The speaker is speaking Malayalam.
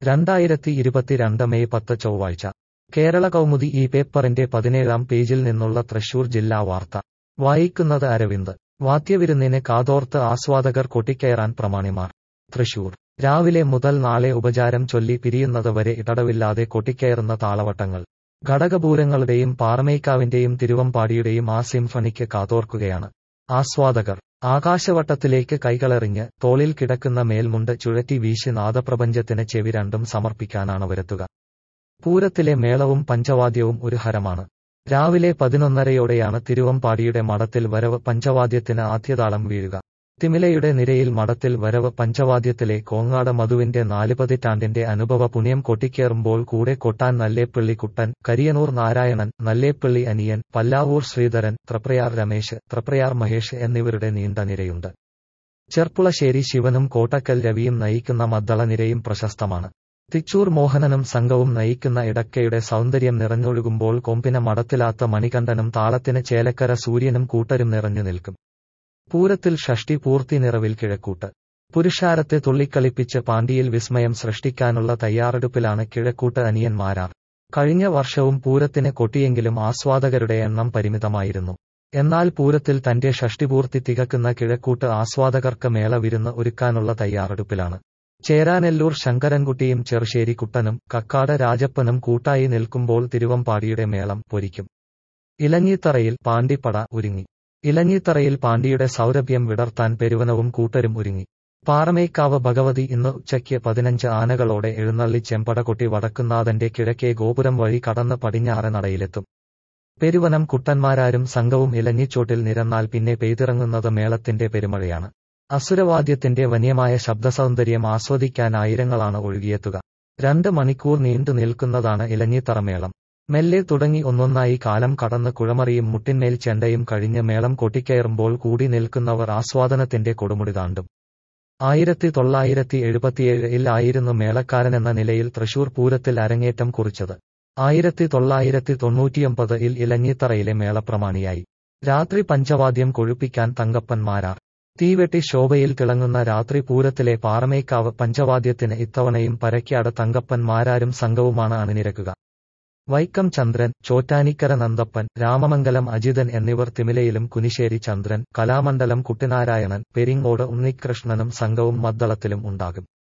രണ്ടായിരത്തി ഇരുപത്തിരണ്ട് മെയ് പത്ത് ചൊവ്വാഴ്ച കേരള കൗമുദി ഈ പേപ്പറിന്റെ പതിനേഴാം പേജിൽ നിന്നുള്ള തൃശൂർ ജില്ലാ വാർത്ത വായിക്കുന്നത് അരവിന്ദ് വാദ്യവിരുന്നിന് കാതോർത്ത് ആസ്വാദകർ കൊട്ടിക്കയറാൻ പ്രമാണിമാർ തൃശൂർ രാവിലെ മുതൽ നാളെ ഉപചാരം ചൊല്ലി പിരിയുന്നത് വരെ ഇടവില്ലാതെ കൊട്ടിക്കയറുന്ന താളവട്ടങ്ങൾ ഘടകപൂരങ്ങളുടെയും പാറമേക്കാവിന്റെയും തിരുവമ്പാടിയുടെയും ആ സിംഫണിക്ക് കാതോർക്കുകയാണ് ആസ്വാദകർ ആകാശവട്ടത്തിലേക്ക് കൈകളെറിഞ്ഞ് തോളിൽ കിടക്കുന്ന മേൽമുണ്ട് ചുഴറ്റി വീശി നാദപ്രപഞ്ചത്തിന് ചെവി രണ്ടും സമർപ്പിക്കാനാണ് വരുത്തുക പൂരത്തിലെ മേളവും പഞ്ചവാദ്യവും ഒരു ഹരമാണ് രാവിലെ പതിനൊന്നരയോടെയാണ് തിരുവമ്പാടിയുടെ മഠത്തിൽ വരവ് പഞ്ചവാദ്യത്തിന് ആദ്യതാളം വീഴുക തിമിലയുടെ നിരയിൽ മഠത്തിൽ വരവ് പഞ്ചവാദ്യത്തിലെ കോങ്ങാട് മധുവിന്റെ നാല് പതിറ്റാണ്ടിന്റെ അനുഭവ പുണ്യം കൊട്ടിക്കേറുമ്പോൾ കൂടെ കൊട്ടാൻ നല്ലേപ്പിള്ളി കുട്ടൻ കരിയനൂർ നാരായണൻ നല്ലേപ്പിള്ളി അനിയൻ പല്ലാവൂർ ശ്രീധരൻ ത്രപ്രയാർ രമേശ് ത്രപ്രയാർ മഹേഷ് എന്നിവരുടെ നീണ്ട നിരയുണ്ട് ചെർപ്പുളശ്ശേരി ശിവനും കോട്ടക്കൽ രവിയും നയിക്കുന്ന മദ്ദള നിരയും പ്രശസ്തമാണ് തിച്ചൂർ മോഹനനും സംഘവും നയിക്കുന്ന ഇടക്കയുടെ സൗന്ദര്യം നിറഞ്ഞൊഴുകുമ്പോൾ കൊമ്പിന മടത്തിലാത്ത മണികണ്ഠനും താളത്തിന് ചേലക്കര സൂര്യനും കൂട്ടരും നിറഞ്ഞു നിൽക്കും പൂരത്തിൽ ഷഷ്ടി പൂർത്തി നിറവിൽ കിഴക്കൂട്ട് പുരുഷാരത്തെ തുള്ളിക്കളിപ്പിച്ച് പാണ്ടിയിൽ വിസ്മയം സൃഷ്ടിക്കാനുള്ള തയ്യാറെടുപ്പിലാണ് കിഴക്കൂട്ട് അനിയന്മാരാർ കഴിഞ്ഞ വർഷവും പൂരത്തിന് കൊട്ടിയെങ്കിലും ആസ്വാദകരുടെ എണ്ണം പരിമിതമായിരുന്നു എന്നാൽ പൂരത്തിൽ തന്റെ ഷഷ്ടിപൂർത്തി തികക്കുന്ന കിഴക്കൂട്ട് ആസ്വാദകർക്ക് മേള വിരുന്ന് ഒരുക്കാനുള്ള തയ്യാറെടുപ്പിലാണ് ചേരാനെല്ലൂർ ശങ്കരൻകുട്ടിയും ചെറുശ്ശേരി കുട്ടനും കക്കാട് രാജപ്പനും കൂട്ടായി നിൽക്കുമ്പോൾ തിരുവമ്പാടിയുടെ മേളം പൊരിക്കും ഇലഞ്ഞിത്തറയിൽ പാണ്ടിപ്പട ഒരുങ്ങി ഇലഞ്ഞിത്തറയിൽ പാണ്ടിയുടെ സൗരഭ്യം വിടർത്താൻ പെരുവനവും കൂട്ടരും ഒരുങ്ങി പാറമേക്കാവ് ഭഗവതി ഇന്ന് ഉച്ചയ്ക്ക് പതിനഞ്ച് ആനകളോടെ എഴുന്നള്ളി ചെമ്പടകൊട്ടി വടക്കുന്നാഥന്റെ കിഴക്കേ ഗോപുരം വഴി കടന്ന് പടിഞ്ഞാറ് നടയിലെത്തും പെരുവനം കുട്ടന്മാരാരും സംഘവും ഇലഞ്ഞിച്ചോട്ടിൽ നിരന്നാൽ പിന്നെ പെയ്തിറങ്ങുന്നത് മേളത്തിന്റെ പെരുമഴയാണ് അസുരവാദ്യത്തിന്റെ വന്യമായ ശബ്ദസൗന്ദര്യം ആസ്വദിക്കാൻ ആയിരങ്ങളാണ് ഒഴുകിയെത്തുക രണ്ട് മണിക്കൂർ നീണ്ടു നിൽക്കുന്നതാണ് ഇലഞ്ഞിത്തറമേളം മെല്ലെ തുടങ്ങി ഒന്നൊന്നായി കാലം കടന്ന് കുഴമറിയും മുട്ടിന്മേൽ ചെണ്ടയും കഴിഞ്ഞ് മേളം കൊട്ടിക്കയറുമ്പോൾ കൂടി നിൽക്കുന്നവർ ആസ്വാദനത്തിന്റെ കൊടുമുടി താണ്ടും ആയിരത്തി തൊള്ളായിരത്തി എഴുപത്തിയേഴിൽ ആയിരുന്നു മേളക്കാരനെന്ന നിലയിൽ തൃശൂർ പൂരത്തിൽ അരങ്ങേറ്റം കുറിച്ചത് ആയിരത്തി തൊള്ളായിരത്തി തൊണ്ണൂറ്റിയൊമ്പതിൽ ഇലഞ്ഞിത്തറയിലെ മേളപ്രമാണിയായി രാത്രി പഞ്ചവാദ്യം കൊഴുപ്പിക്കാൻ തങ്കപ്പന്മാരാർ തീവെട്ടി ശോഭയിൽ തിളങ്ങുന്ന രാത്രി പൂരത്തിലെ പാറമേക്കാവ് പഞ്ചവാദ്യത്തിന് ഇത്തവണയും പരക്കാട് തങ്കപ്പന്മാരാരും സംഘവുമാണ് അണിനിരക്കുക വൈക്കം ചന്ദ്രൻ ചോറ്റാനിക്കര നന്ദപ്പൻ രാമമംഗലം അജിതൻ എന്നിവർ തിമിലയിലും കുനിശ്ശേരി ചന്ദ്രൻ കലാമണ്ഡലം കുട്ടിനാരായണൻ പെരിങ്ങോട് ഉണ്ണികൃഷ്ണനും സംഘവും മദ്ദളത്തിലും ഉണ്ടാകും